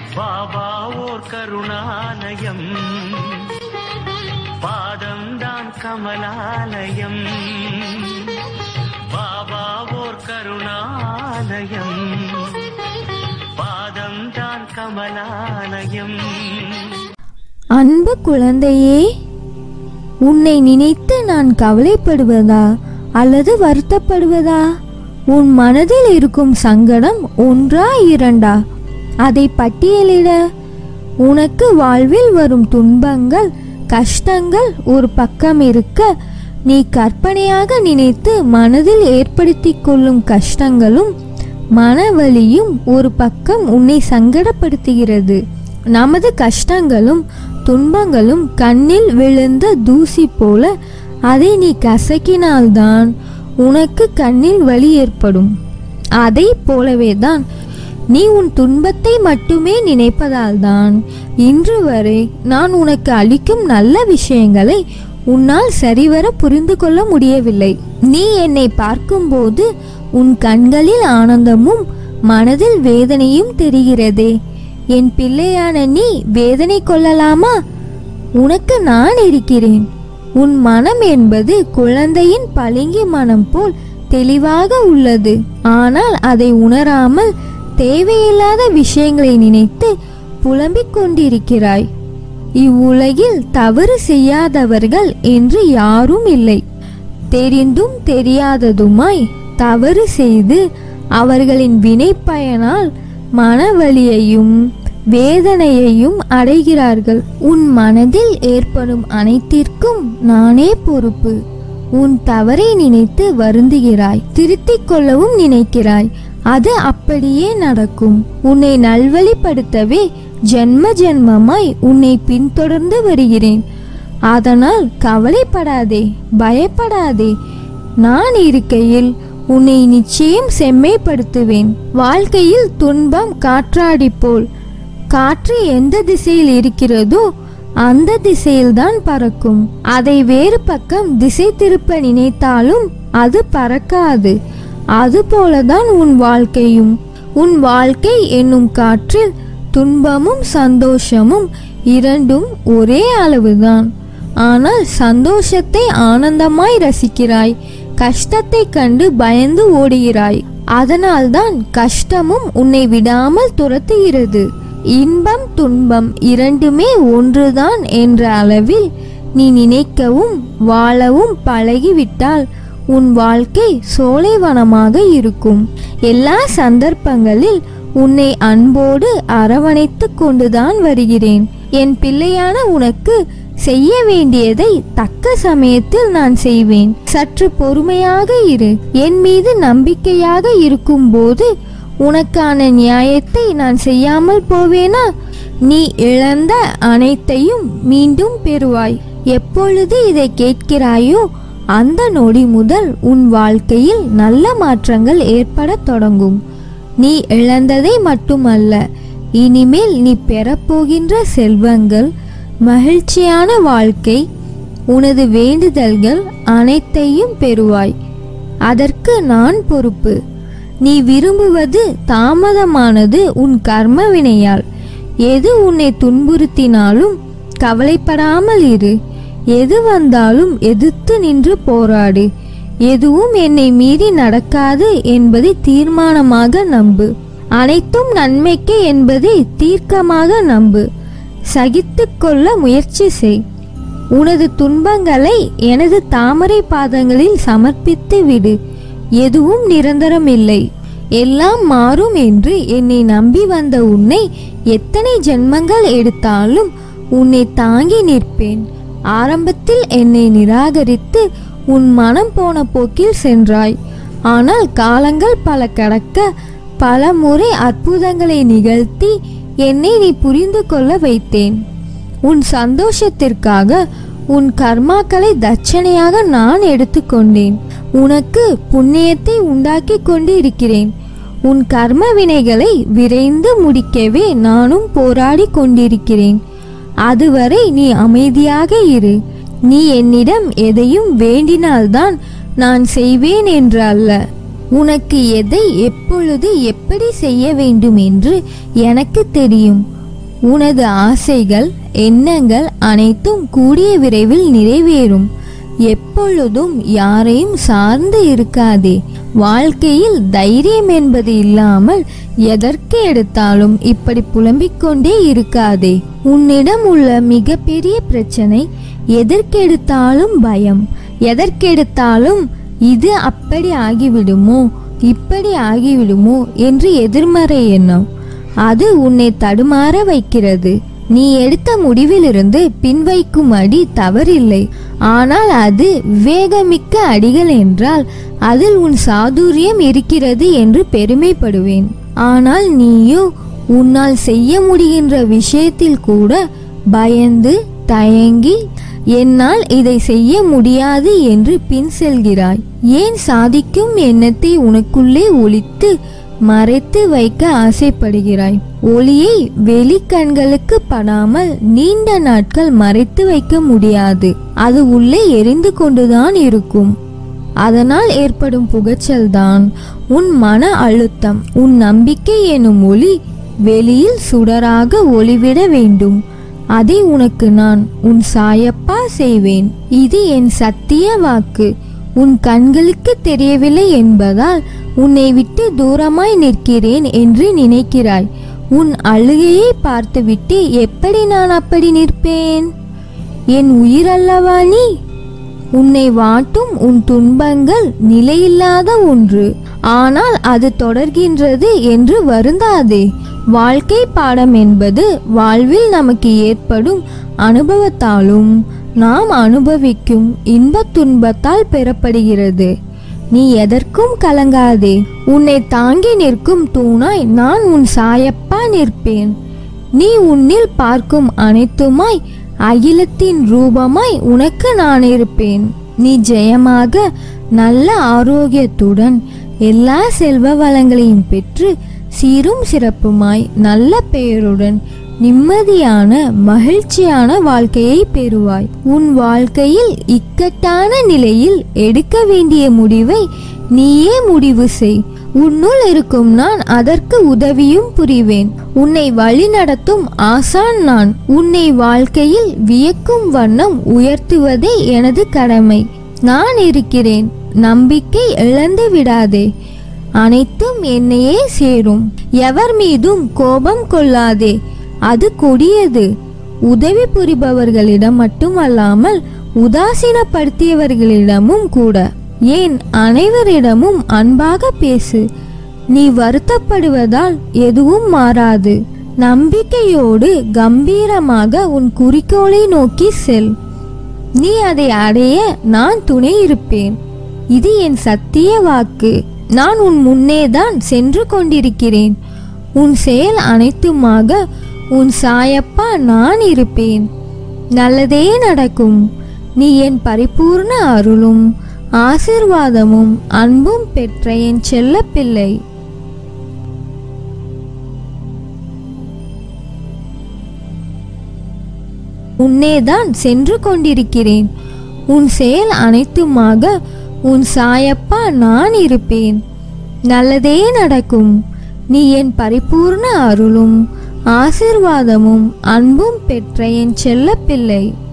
பாபா ஓர் கருணாலயம் பாதம்தான் கமலாலயம் பாபா ஓர் கருணாலயம் பாதம்தான் கமலாலயம் அன்பு குழந்தையே உன்னை நினைத்து நான் கவலைப்படுவதா அல்லது வருத்தப்படுவதா உன் மனதில் இருக்கும் சங்கடம் ஒன்றா இரண்டா அதை பட்டியலிட உனக்கு வாழ்வில் வரும் துன்பங்கள் கஷ்டங்கள் ஒரு பக்கம் இருக்க நீ கற்பனையாக நினைத்து மனதில் ஏற்படுத்திக் கொள்ளும் கஷ்டங்களும் மனவலியும் ஒரு பக்கம் உன்னை சங்கடப்படுத்துகிறது நமது கஷ்டங்களும் துன்பங்களும் கண்ணில் விழுந்த தூசி போல அதை நீ கசக்கினால்தான் உனக்கு கண்ணில் வலி ஏற்படும் அதை போலவே தான் நீ உன் துன்பத்தை மட்டுமே நினைப்பதால்தான் இன்று வரை நான் உனக்கு அளிக்கும் நல்ல விஷயங்களை உன்னால் சரிவர புரிந்து கொள்ள முடியவில்லை நீ என்னை பார்க்கும்போது உன் கண்களில் ஆனந்தமும் மனதில் வேதனையும் தெரிகிறதே என் பிள்ளையான நீ வேதனை கொள்ளலாமா உனக்கு நான் இருக்கிறேன் உன் மனம் என்பது குழந்தையின் பளிங்கு மனம் போல் தெளிவாக உள்ளது ஆனால் அதை உணராமல் தேவையில்லாத விஷயங்களை நினைத்து புலம்பிக் கொண்டிருக்கிறாய் இவ்வுலகில் தவறு செய்யாதவர்கள் என்று யாரும் இல்லை தெரிந்தும் தெரியாததுமாய் தவறு செய்து அவர்களின் வினைப்பயனால் மனவலியையும் வேதனையையும் அடைகிறார்கள் உன் மனதில் ஏற்படும் அனைத்திற்கும் நானே பொறுப்பு உன் தவறை நினைத்து வருந்துகிறாய் திருத்திக் கொள்ளவும் நினைக்கிறாய் அது அப்படியே நடக்கும் உன்னை நல்வழிப்படுத்தவே ஜென்ம ஜென்மமாய் உன்னை பின்தொடர்ந்து வருகிறேன் அதனால் கவலைப்படாதே பயப்படாதே நான் இருக்கையில் உன்னை நிச்சயம் செம்மைப்படுத்துவேன் வாழ்க்கையில் துன்பம் காற்றாடி போல் காற்று எந்த திசையில் இருக்கிறதோ அந்த திசையில்தான் பறக்கும் அதை வேறு பக்கம் திசை திருப்ப நினைத்தாலும் அது பறக்காது அதுபோலதான் உன் வாழ்க்கையும் உன் வாழ்க்கை என்னும் காற்றில் துன்பமும் சந்தோஷமும் இரண்டும் ஒரே அளவுதான் ஆனால் சந்தோஷத்தை ஆனந்தமாய் ரசிக்கிறாய் கஷ்டத்தை கண்டு பயந்து ஓடுகிறாய் அதனால்தான் கஷ்டமும் உன்னை விடாமல் துரத்துகிறது இன்பம் துன்பம் இரண்டுமே ஒன்றுதான் என்ற அளவில் நீ நினைக்கவும் வாழவும் பழகிவிட்டால் உன் வாழ்க்கை சோலைவனமாக இருக்கும் எல்லா சந்தர்ப்பங்களில் உன்னை அன்போடு அரவணைத்து கொண்டுதான் வருகிறேன் என் பிள்ளையான உனக்கு செய்ய வேண்டியதை தக்க சமயத்தில் நான் செய்வேன் சற்று பொறுமையாக இரு என் மீது நம்பிக்கையாக இருக்கும்போது உனக்கான நியாயத்தை நான் செய்யாமல் போவேனா நீ இழந்த அனைத்தையும் மீண்டும் பெறுவாய் எப்பொழுது இதை கேட்கிறாயோ அந்த நொடி முதல் உன் வாழ்க்கையில் நல்ல மாற்றங்கள் ஏற்படத் தொடங்கும் நீ இழந்ததை மட்டுமல்ல இனிமேல் நீ பெறப்போகின்ற செல்வங்கள் மகிழ்ச்சியான வாழ்க்கை உனது வேண்டுதல்கள் அனைத்தையும் பெறுவாய் அதற்கு நான் பொறுப்பு நீ விரும்புவது தாமதமானது உன் கர்ம வினையால் எது உன்னை துன்புறுத்தினாலும் கவலைப்படாமல் இரு எது வந்தாலும் எதிர்த்து நின்று போராடு எதுவும் என்னை மீறி நடக்காது என்பதை தீர்மானமாக நம்பு அனைத்தும் நன்மைக்கு என்பதை தீர்க்கமாக நம்பு சகித்துக் கொள்ள முயற்சி செய் உனது துன்பங்களை எனது தாமரை பாதங்களில் சமர்ப்பித்து விடு எதுவும் நிரந்தரம் இல்லை எல்லாம் மாறும் என்று என்னை நம்பி வந்த உன்னை எத்தனை ஜென்மங்கள் எடுத்தாலும் உன்னை தாங்கி நிற்பேன் ஆரம்பத்தில் என்னை நிராகரித்து உன் மனம் போன போக்கில் சென்றாய் ஆனால் காலங்கள் பல கடக்க பல முறை அற்புதங்களை நிகழ்த்தி என்னை நீ புரிந்து கொள்ள வைத்தேன் உன் சந்தோஷத்திற்காக உன் கர்மாக்களை தட்சணையாக நான் எடுத்துக்கொண்டேன் உனக்கு புண்ணியத்தை உண்டாக்கி கொண்டு இருக்கிறேன் உன் கர்ம வினைகளை விரைந்து முடிக்கவே நானும் போராடி கொண்டிருக்கிறேன் அதுவரை நீ அமைதியாக இரு நீ என்னிடம் எதையும் வேண்டினால்தான் நான் செய்வேன் என்று அல்ல உனக்கு எதை எப்பொழுது எப்படி செய்ய வேண்டும் என்று எனக்கு தெரியும் உனது ஆசைகள் எண்ணங்கள் அனைத்தும் கூடிய விரைவில் நிறைவேறும் எப்பொழுதும் யாரையும் சார்ந்து இருக்காதே வாழ்க்கையில் தைரியம் என்பது இல்லாமல் எதற்கு எடுத்தாலும் இப்படி புலம்பிக் கொண்டே இருக்காதே உன்னிடம் உள்ள மிகப்பெரிய பிரச்சனை எதற்கெடுத்தாலும் பயம் எதற்கெடுத்தாலும் இது அப்படி ஆகிவிடுமோ இப்படி ஆகிவிடுமோ என்று எதிர்மறை எண்ணம் அது உன்னை தடுமாற வைக்கிறது நீ எடுத்த முடிவிலிருந்து பின்வைக்கும் அடி தவறில்லை ஆனால் அது விவேகமிக்க அடிகள் என்றால் அதில் உன் சாதுரியம் இருக்கிறது என்று பெருமைப்படுவேன் ஆனால் நீயோ உன்னால் செய்ய முடிகின்ற விஷயத்தில் கூட பயந்து தயங்கி என்னால் இதை செய்ய முடியாது என்று பின் செல்கிறாய் ஏன் சாதிக்கும் எண்ணத்தை உனக்குள்ளே ஒளித்து மறைத்து வைக்க ஆசைப்படுகிறாய் ஒளியை வெளிக்கண்களுக்கு படாமல் நீண்ட நாட்கள் மறைத்து வைக்க முடியாது அது உள்ளே எரிந்து கொண்டுதான் இருக்கும் அதனால் ஏற்படும் புகைச்சல்தான் உன் மன அழுத்தம் உன் நம்பிக்கை எனும் ஒளி வெளியில் சுடராக ஒளிவிட வேண்டும் அதை உனக்கு நான் உன் சாயப்பா செய்வேன் இது என் சத்திய வாக்கு உன் கண்களுக்கு தெரியவில்லை என்பதால் உன்னை விட்டு தூரமாய் நிற்கிறேன் என்று நினைக்கிறாய் உன் அழுகையை பார்த்துவிட்டு எப்படி நான் அப்படி நிற்பேன் என் உயிரல்லவா நீ உன்னை வாட்டும் உன் துன்பங்கள் நிலையில்லாத ஒன்று ஆனால் அது தொடர்கின்றது என்று வருந்தாதே வாழ்க்கை பாடம் என்பது வாழ்வில் நமக்கு ஏற்படும் அனுபவத்தாலும் நாம் அனுபவிக்கும் இன்பத் துன்பத்தால் பெறப்படுகிறது நீ எதற்கும் கலங்காதே உன்னை தாங்கி நிற்கும் தூணாய் நான் உன் சாயப்பா நிற்பேன் நீ உன்னில் பார்க்கும் அனைத்துமாய் அகிலத்தின் ரூபமாய் உனக்கு நான் இருப்பேன் நீ ஜெயமாக நல்ல ஆரோக்கியத்துடன் எல்லா செல்வ வளங்களையும் பெற்று சீரும் சிறப்புமாய் நல்ல பெயருடன் நிம்மதியான மகிழ்ச்சியான வாழ்க்கையை பெறுவாய் உன் வாழ்க்கையில் இக்கட்டான நிலையில் எடுக்க வேண்டிய முடிவை நீயே முடிவு செய் உன்னுள் இருக்கும் நான் அதற்கு உதவியும் புரிவேன் உன்னை வழிநடத்தும் ஆசான் நான் உன்னை வாழ்க்கையில் வியக்கும் வண்ணம் உயர்த்துவதே எனது கடமை நான் இருக்கிறேன் நம்பிக்கை இழந்து விடாதே அனைத்தும் என்னையே சேரும் எவர் மீதும் கோபம் கொள்ளாதே அது கொடியது உதவி புரிபவர்களிடம் மட்டுமல்லாமல் உதாசீனப்படுத்தியவர்களிடமும் கூட ஏன் அனைவரிடமும் அன்பாக பேசு நீ வருத்தப்படுவதால் எதுவும் மாறாது நம்பிக்கையோடு கம்பீரமாக உன் குறிக்கோளை நோக்கி செல் நீ அதை அடைய நான் துணை இருப்பேன் இது என் சத்திய வாக்கு நான் உன் முன்னேதான் சென்று கொண்டிருக்கிறேன் உன் செயல் அனைத்துமாக உன் சாயப்பா நான் இருப்பேன் நல்லதே நடக்கும் நீ என் பரிபூர்ண அருளும் ஆசிர்வாதமும் அன்பும் பெற்ற என் செல்ல பிள்ளை உன்னேதான் சென்று கொண்டிருக்கிறேன் உன் செயல் அனைத்துமாக உன் சாயப்பா நான் இருப்பேன் நல்லதே நடக்கும் நீ என் பரிபூர்ண அருளும் ஆசிர்வாதமும் அன்பும் பெற்ற என் செல்ல பிள்ளை